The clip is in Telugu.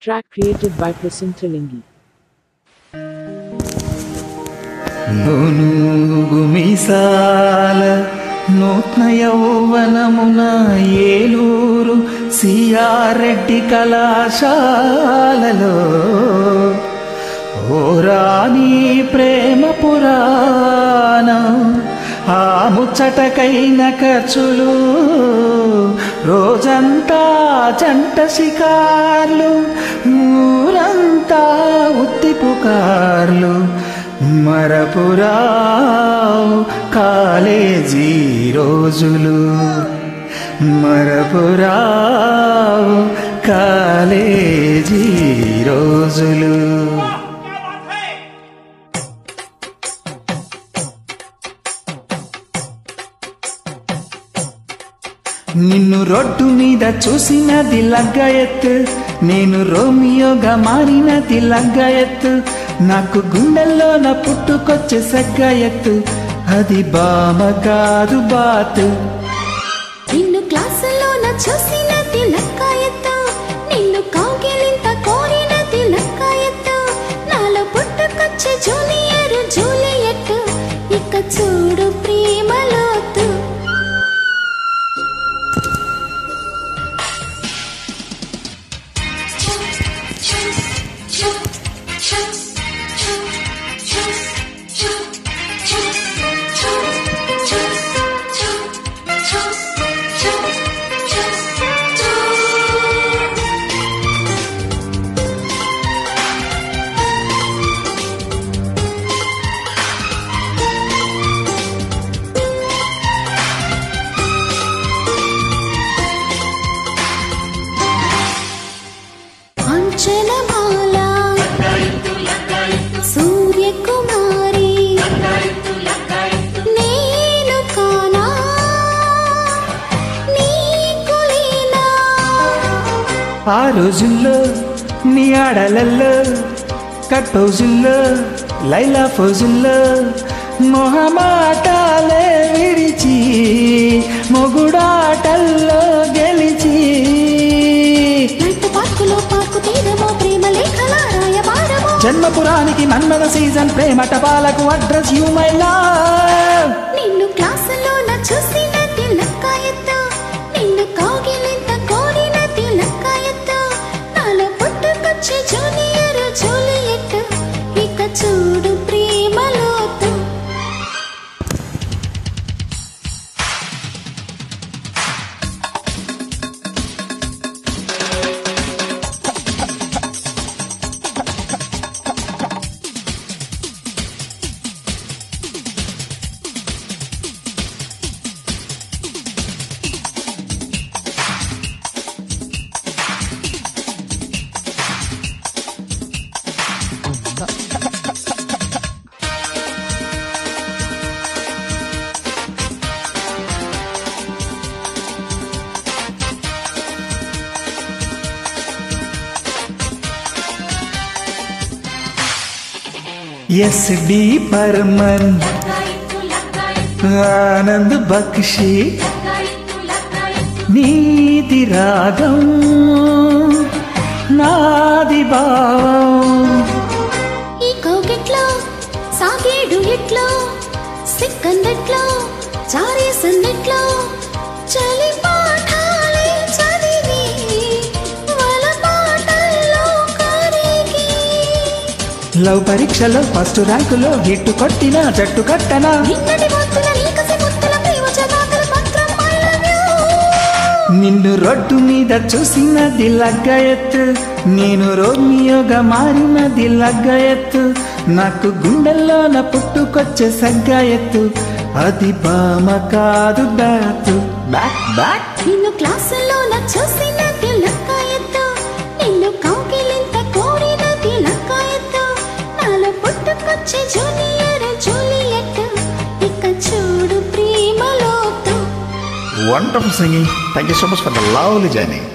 track created by Prasim Trilingi. నూనూగు మీసాల నూత్న యౌవనమున ఏలూరు సియారెడ్డి కళాశాలలో ఓరాని ప్రేమ పురాణం ఆ ముచ్చటకైన ఖర్చులు రోజంతా జంట షికార్లు ఊరంతా ఉత్తి పుకార్లు మరపురావు కాలేజీ రోజులు మరపురావు కాలేజీ రోజులు నిన్ను రోడ్డు మీద చూసినది లగ్గ ఎత్తు నేను రోమియోగా మారినది లగ్గ ఎత్తు నాకు గుండెల్లో పుట్టుకొచ్చే సగ్గ ఎత్తు అది బామ కాదు బాతు నిన్ను క్లాసులోన చూసినది లక్కాయత్తు నిన్ను కౌగిలింత కోరినది లక్కాయత్తు నాలో పుట్టుకొచ్చే జూనియర్ జూలియట్ ఇక చూడు ప్రేమలోతు అంచనమాల సూర్యకుమారి నేను కానా నీకు లేనా ఆ రోజుల్లో నీ ఆడలల్లో కట్టోజుల్లో లైలా ఫోజుల్లో మొహమాటాలే విడిచి మొగుడాటల్లో గెలిచి నట్టు పార్కులో పార్కు తీరమో ప్రేమ లేఖల రాయబారమో జన్మపురానికి మన్మద సీజన్ ప్రేమ టపాలకు అడ్రస్ యూ మై లవ్ నిన్ను క్లాసులోన చూసినది లక్కాయత్తు నిన్ను కౌగిలింత కోరినది లక్కాయత్తు నాలో పుట్టుకొచ్చే జూనియర్ జూలియట్ ఇక చూడు ప్రేమలోతు ఎస్ డి పర్మన్ ఆనంద్ బక్షి నీది రాగం నాది భావం ఈ కౌగిట్లో సాగేడు ఇట్లో సిక్కందట్లో చారే సందట్లో చలి పాఠాలే చదివి వల పాటల్లో కరిగి లవ్ పరీక్షలో ఫస్ట్ ర్యాంకులో గిట్టు కొట్టిన జట్టు కట్టనా నిన్నటి ముత్తుల నీకసి ముత్తుల ప్రేమ చదాకల పత్రం I love you. నిన్ను రోడ్డు మీద చూసినది లగ్గ ఎత్తు నేను రోమియోగా మారినది లగ్గ ఎత్తు నాకు గుండెల్లోన పుట్టుకొచ్చే సగ్గ ఎత్తు అది బామ కాదు బ్యాతు బ్యాక్ బ్యాక్ నిన్ను క్లాసులోన చూసినది లక్కాయత్తు నిన్ను కౌగిలింత కోరినది లక్కాయత్తు నాలో పుట్టుకొచ్చే జూనియర్ జూలియట్ ఇక చూడు ప్రేమలోతు Wonderful singing. Thank you so much for the lovely journey.